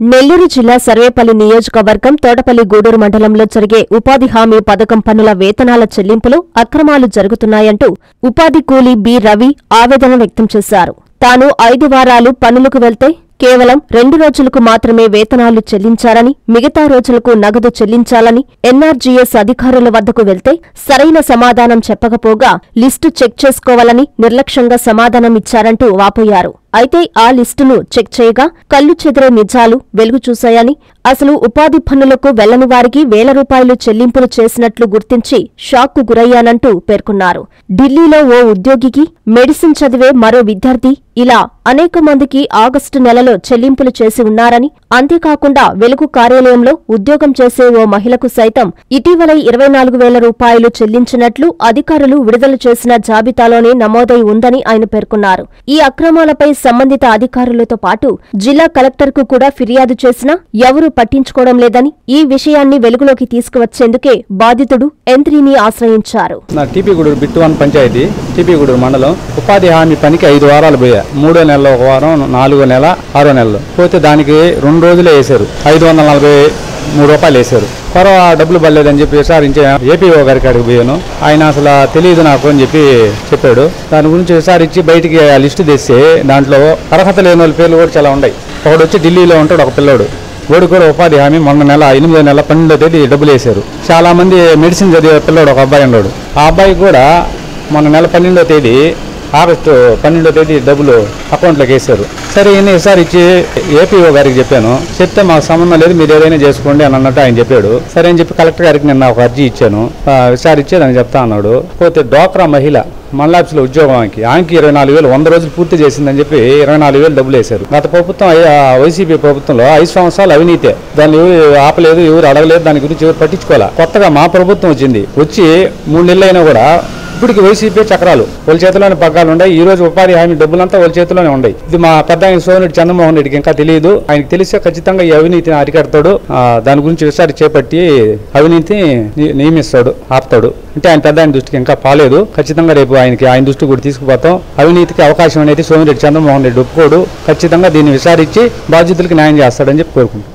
నెల్లూరు జిల్లా సర్వేపల్లి నియోజకవర్గం తోటపల్లి గూడూరు మండలంలో జరిగే ఉపాధి హామీ పథకం పనుల వేతనాల చెల్లింపులో అక్రమాలు జరుగుతున్నాయంటూ ఉపాధి కూలీ బి రవి ఆవేదన వ్యక్తం చేశారు తాను ఐదు వారాలు పనులకు వెళ్తే కేవలం రెండు రోజులకు మాత్రమే వేతనాలు చెల్లించాలని మిగతా రోజులకు నగదు చెల్లించాలని ఎన్ఆర్జీఎస్ అధికారుల వద్దకు వెళ్తే సరైన సమాధానం చెప్పకపోగా లిస్టు చెక్ చేసుకోవాలని నిర్లక్ష్యంగా సమాధానం ఇచ్చారంటూ వాపోయారు అయితే ఆ లిస్టును చెక్ చేయగా కళ్ళు చెదిరే నిజాలు వెలుగు చూశాయని అసలు ఉపాధి పన్నులకు వెళ్లని వారికి వేల రూపాయలు చెల్లింపులు చేసినట్లు గుర్తించి షాక్కు గురయ్యానంటూ పేర్కొన్నారు ఢిల్లీలో ఓ ఉద్యోగికి మెడిసిన్ చదివే మరో విద్యార్థి ఇలా అనేక మందికి ఆగస్టు నెలలో చెల్లింపులు చేసి ఉన్నారని అంతేకాకుండా వెలుగు కార్యాలయంలో ఉద్యోగం చేసే ఓ మహిళకు సైతం ఇటీవల ఇరవై నాలుగు వేల రూపాయలు చెల్లించినట్లు అధికారులు విడుదల చేసిన జాబితాలోనే నమోదై ఉందని ఆయన పేర్కొన్నారు ఈ అక్రమాలపై సంబంధిత అధికారులతో పాటు జిల్లా కలెక్టర్కు కూడా ఫిర్యాదు చేసినా ఎవరూ పట్టించుకోవడం లేదని ఈ విషయాన్ని వెలుగులోకి తీసుకువచ్చేందుకే బాధితుడు ఎంత్రీని ఆశ్రయించారు నా TP Gudur bit one panchayat TP Gudur మండలం ఉపాధి హామీ పనికి ఐదు వారాలు పోయా మూడో నెలలో ఒక వారం నాలుగో నెల ఆరో నెలలో పోతే దానికి రెండు రోజులే వేశారు ఐదు వందల నలభై మూడు రూపాయలు వేశారు పర్వ డబ్బులు పడలేదని చెప్పి విచారించే ఏపీఓ గారి కాడికి పోయాను ఆయన అసలు తెలియదు నాకు అని చెప్పి చెప్పాడు దాని గురించి విచారించి బయటికి ఆ లిస్టు తెస్తే దాంట్లో అర్హత లేని వాళ్ళ పేర్లు కూడా చాలా ఉన్నాయి ఒకడు వచ్చి ఢిల్లీలో ఉంటాడు ఒక పిల్లోడు వాడు కూడా ఉపాధి హామీ మొన్న నెల ఎనిమిదో నెల పన్నెండో తేదీ డబ్బులు వేశారు చాలా మంది మెడిసిన్ చదివే పిల్లోడు ఒక అబ్బాయి ఉన్నాడు ఆ అబ్బాయి కూడా మొన్న నెల పన్నెండో తేదీ ఆగస్టు పన్నెండో తేదీ డబ్బులు అకౌంట్లోకి వేశారు సరే ఈయన ఈసారి ఇచ్చి ఏపీఓ గారికి చెప్పాను చెప్తే మాకు సంబంధం లేదు మీరు ఏదైనా చేసుకోండి అని అన్నట్టు ఆయన చెప్పాడు సరే అని చెప్పి కలెక్టర్ గారికి నేను ఒక అర్జీ ఇచ్చాను ఆ, విచారించి దాన్ని చెప్తా అన్నాడు పోతే డోక్రా మహిళ మల్లాప్స్లో ఉద్యోగం ఆమెకి ఆమెకి ఇరవై నాలుగు వేలు వంద రోజులు పూర్తి చేసిందని చెప్పి ఇరవై నాలుగు వేలు డబ్బులు వేశారు గత ప్రభుత్వం ఐ- ఆ వైసీపీ ప్రభుత్వంలో ఐదు సంవత్సరాలు అవినీతే దాన్ని ఎవరు ఆపలేదు ఎవరు అడగలేదు దాని గురించి ఎవరు పట్టించుకోవాలా కొత్తగా మా ప్రభుత్వం వచ్చింది వచ్చి మూడు నెలలు అయినా కూడా ఇప్పటికి వైసీపీ చక్రాలు వాళ్ళ చేతిలోనే పగ్గాలు ఉన్నాయి ఈ రోజు ఉపాధి హామీ డబ్బులంతా వాళ్ళ చేతిలోనే ఉన్నాయి ఇది మా పెద్ద ఆయన సోమిరెడ్డి చంద్రమోహన్ రెడ్డికి ఇంకా తెలియదు ఆయనకి తెలిస్తే ఖచ్చితంగా ఈ అవినీతిని అరికడతాడు ఆ, దాని గురించి విచారి చేపట్టి అవినీతి ని- నియమిస్తాడు ఆపుతాడు అంటే ఆయన పెద్ద ఆయన దృష్టికి ఇంకా పాలేదు ఖచ్చితంగా రేపు ఆయనకి ఆయన దృష్టికి కూడా తీసుకుపోతాం అవినీతికి అవకాశం అనేది సోమిరెడ్డి చంద్రమోహన్ రెడ్డి ఒప్పుకోడు ఖచ్చితంగా దీన్ని విచారించి బాధ్యతలకు న్యాయం చేస్తాడని చెప్పి కోరుకుంటున్నాం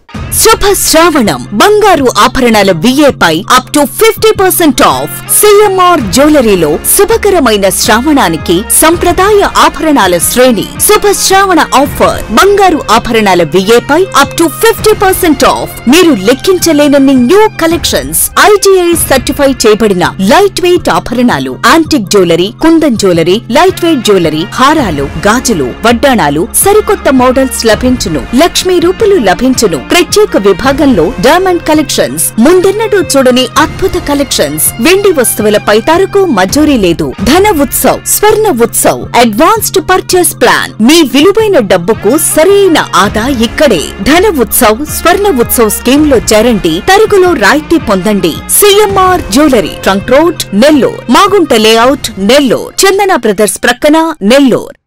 శుభ శ్రావణం బంగారు ఆభరణాల విఏపై up to fifty percent off CMR జ్యువెలరీలో శుభకరమైన శ్రావణానికి సంప్రదాయ ఆభరణాల శ్రేణి శుభ శ్రావణ ఆఫర్ బంగారు ఆభరణాల విఏపై up to fifty percent off మీరు లెక్కించలేనన్ని న్యూ కలెక్షన్స్ ఐటీఐ సర్టిఫై చేయబడిన లైట్ వెయిట్ ఆభరణాలు antique jewellery kundan jewellery light weight jewellery హారాలు గాజులు వడ్డాణాలు సరికొత్త మోడల్స్ లభించును లక్ష్మీ రూపులు లభించును ప్రత్యేక విభాగంలో డైమండ్ కలెక్షన్స్ ముందెన్నడూ చూడని అద్భుత కలెక్షన్స్ వెండి వస్తువులపై తరకు మజూరీ లేదు Dhana Utsav Swarna Utsav advanced purchase plan మీ విలువైన డబ్బుకు సరైన ఆదా ఇక్కడే ధన ఉత్సవ్ స్వర్ణ ఉత్సవ్ స్కీమ్ లో చేరండి తరుగులో రాయితీ పొందండి CMR jewellery trunk road Nellore Magunta layout Nellore Chandana brothers ప్రక్కన నెల్లూర్